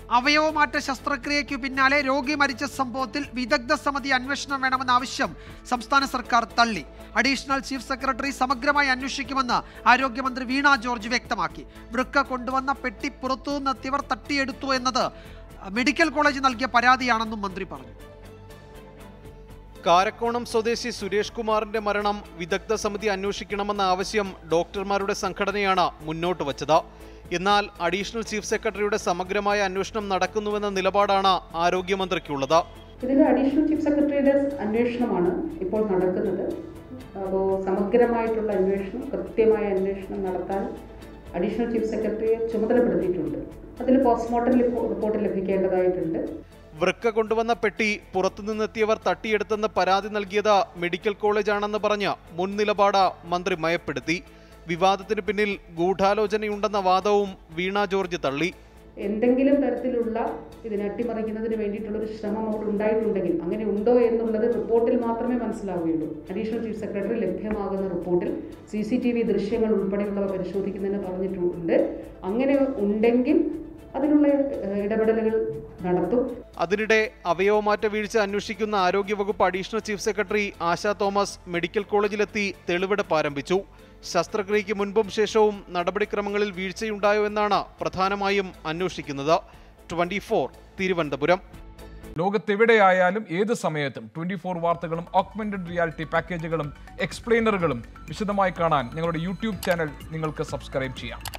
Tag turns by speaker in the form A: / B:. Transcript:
A: അവയവമാറ്റ ശസ്ത്രക്രിയയ്ക്കു പിന്നാലെ രോഗി മരിച്ച സംഭവത്തിൽ വിദഗ്ധ സമിതി അന്വേഷണം വേണമെന്ന ആവശ്യം സംസ്ഥാന സർക്കാർ തള്ളി അഡീഷണൽ ചീഫ് സെക്രട്ടറി സമഗ്രമായി അന്വേഷിക്കുമെന്ന് ആരോഗ്യമന്ത്രി വീണ ജോർജ് വ്യക്തമാക്കി വൃക്ക കൊണ്ടുവന്ന പെട്ടി പുറത്തുനിന്നെത്തിയവർ തട്ടിയെടുത്തു എന്നത് മെഡിക്കൽ കോളേജ് നൽകിയ പരാതിയാണെന്നും മന്ത്രി പറഞ്ഞു
B: കാരക്കോണം സ്വദേശി സുരേഷ് കുമാറിന്റെ മരണം വിദഗ്ധ സമിതി അന്വേഷിക്കണമെന്ന ആവശ്യം ഡോക്ടർമാരുടെ സംഘടനയാണ് മുന്നോട്ട് വച്ചത് എന്നാൽ അഡീഷണൽ ചീഫ് സെക്രട്ടറിയുടെ സമഗ്രമായ അന്വേഷണം നടക്കുന്നുവെന്ന നിലപാടാണ് ആരോഗ്യമന്ത്രിക്കുള്ളത്
C: ഇതിൽ അഡീഷണൽ ചീഫ് സെക്രട്ടറിയുടെ അന്വേഷണമാണ് ഇപ്പോൾ നടക്കുന്നത് അപ്പോൾ സമഗ്രമായിട്ടുള്ള അന്വേഷണം കൃത്യമായ അന്വേഷണം നടത്താൻ അഡീഷണൽ ചീഫ് സെക്രട്ടറിയെ ചുമതലപ്പെടുത്തിയിട്ടുണ്ട് അതിൽ പോസ്റ്റ്മോർട്ടം റിപ്പോർട്ട് ലഭിക്കേണ്ടതായിട്ടുണ്ട്
B: വൃക്ക കൊണ്ടുവന്ന പെട്ടി പുറത്തുനിന്നെത്തിയവർ തട്ടിയെടുത്തെന്ന് പരാതി നൽകിയത് മെഡിക്കൽ കോളേജാണെന്ന് പറഞ്ഞ് മുൻ നിലപാട് മന്ത്രി മയപ്പെടുത്തി വിവാദത്തിന് പിന്നിൽ ഗൂഢാലോചനയുണ്ടെന്ന വാദവും വീണ ജോർജ് തള്ളി
C: എന്തെങ്കിലും തരത്തിലുള്ള ഇതിനെ അട്ടിമറിക്കുന്നതിന് വേണ്ടിയിട്ടുള്ള ഒരു ശ്രമം അവിടെ ഉണ്ടായിട്ടുണ്ടെങ്കിൽ അങ്ങനെ ഉണ്ടോ എന്നുള്ളത് റിപ്പോർട്ടിൽ മാത്രമേ മനസ്സിലാവുകയുള്ളൂ അഡീഷണൽ ചീഫ് സെക്രട്ടറി ലഭ്യമാകുന്ന റിപ്പോർട്ടിൽ സി സി ടി വി ദൃശ്യങ്ങൾ ഉൾപ്പെടെയുള്ളവ പരിശോധിക്കുന്നതിന് പറഞ്ഞിട്ടുണ്ട് അങ്ങനെ ഉണ്ടെങ്കിൽ അതിനുള്ള ഏഹ്, ഇടപെടലുകൾ നടത്തും
B: അതിനിടെ അവയവമാറ്റ വീഴ്ച അന്വേഷിക്കുന്ന ആരോഗ്യവകുപ്പ് additional chief secretary Asha Thomas medical കോളേജിലെത്തി തെളിവെടുപ്പ് ആരംഭിച്ചു ശസ്ത്രക്രിയയ്ക്ക് മുൻപും ശേഷവും നടപടിക്രമങ്ങളിൽ വീഴ്ചയുണ്ടായോ എന്നാണ് പ്രധാനമായും അന്വേഷിക്കുന്നത് ട്വന്റി തിരുവനന്തപുരം
D: ലോകത്തെവിടെയായാലും ഏത് സമയത്തും ട്വന്റി ഫോർ വാർത്തകളും ഓഗ്മെന്റഡ് റിയാലിറ്റി പാക്കേജുകളും എക്സ്പ്ലെയിനറുകളും വിശദമായി കാണാൻ ഞങ്ങളുടെ യൂട്യൂബ് ചാനൽ നിങ്ങൾക്ക് സബ്സ്ക്രൈബ് ചെയ്യാം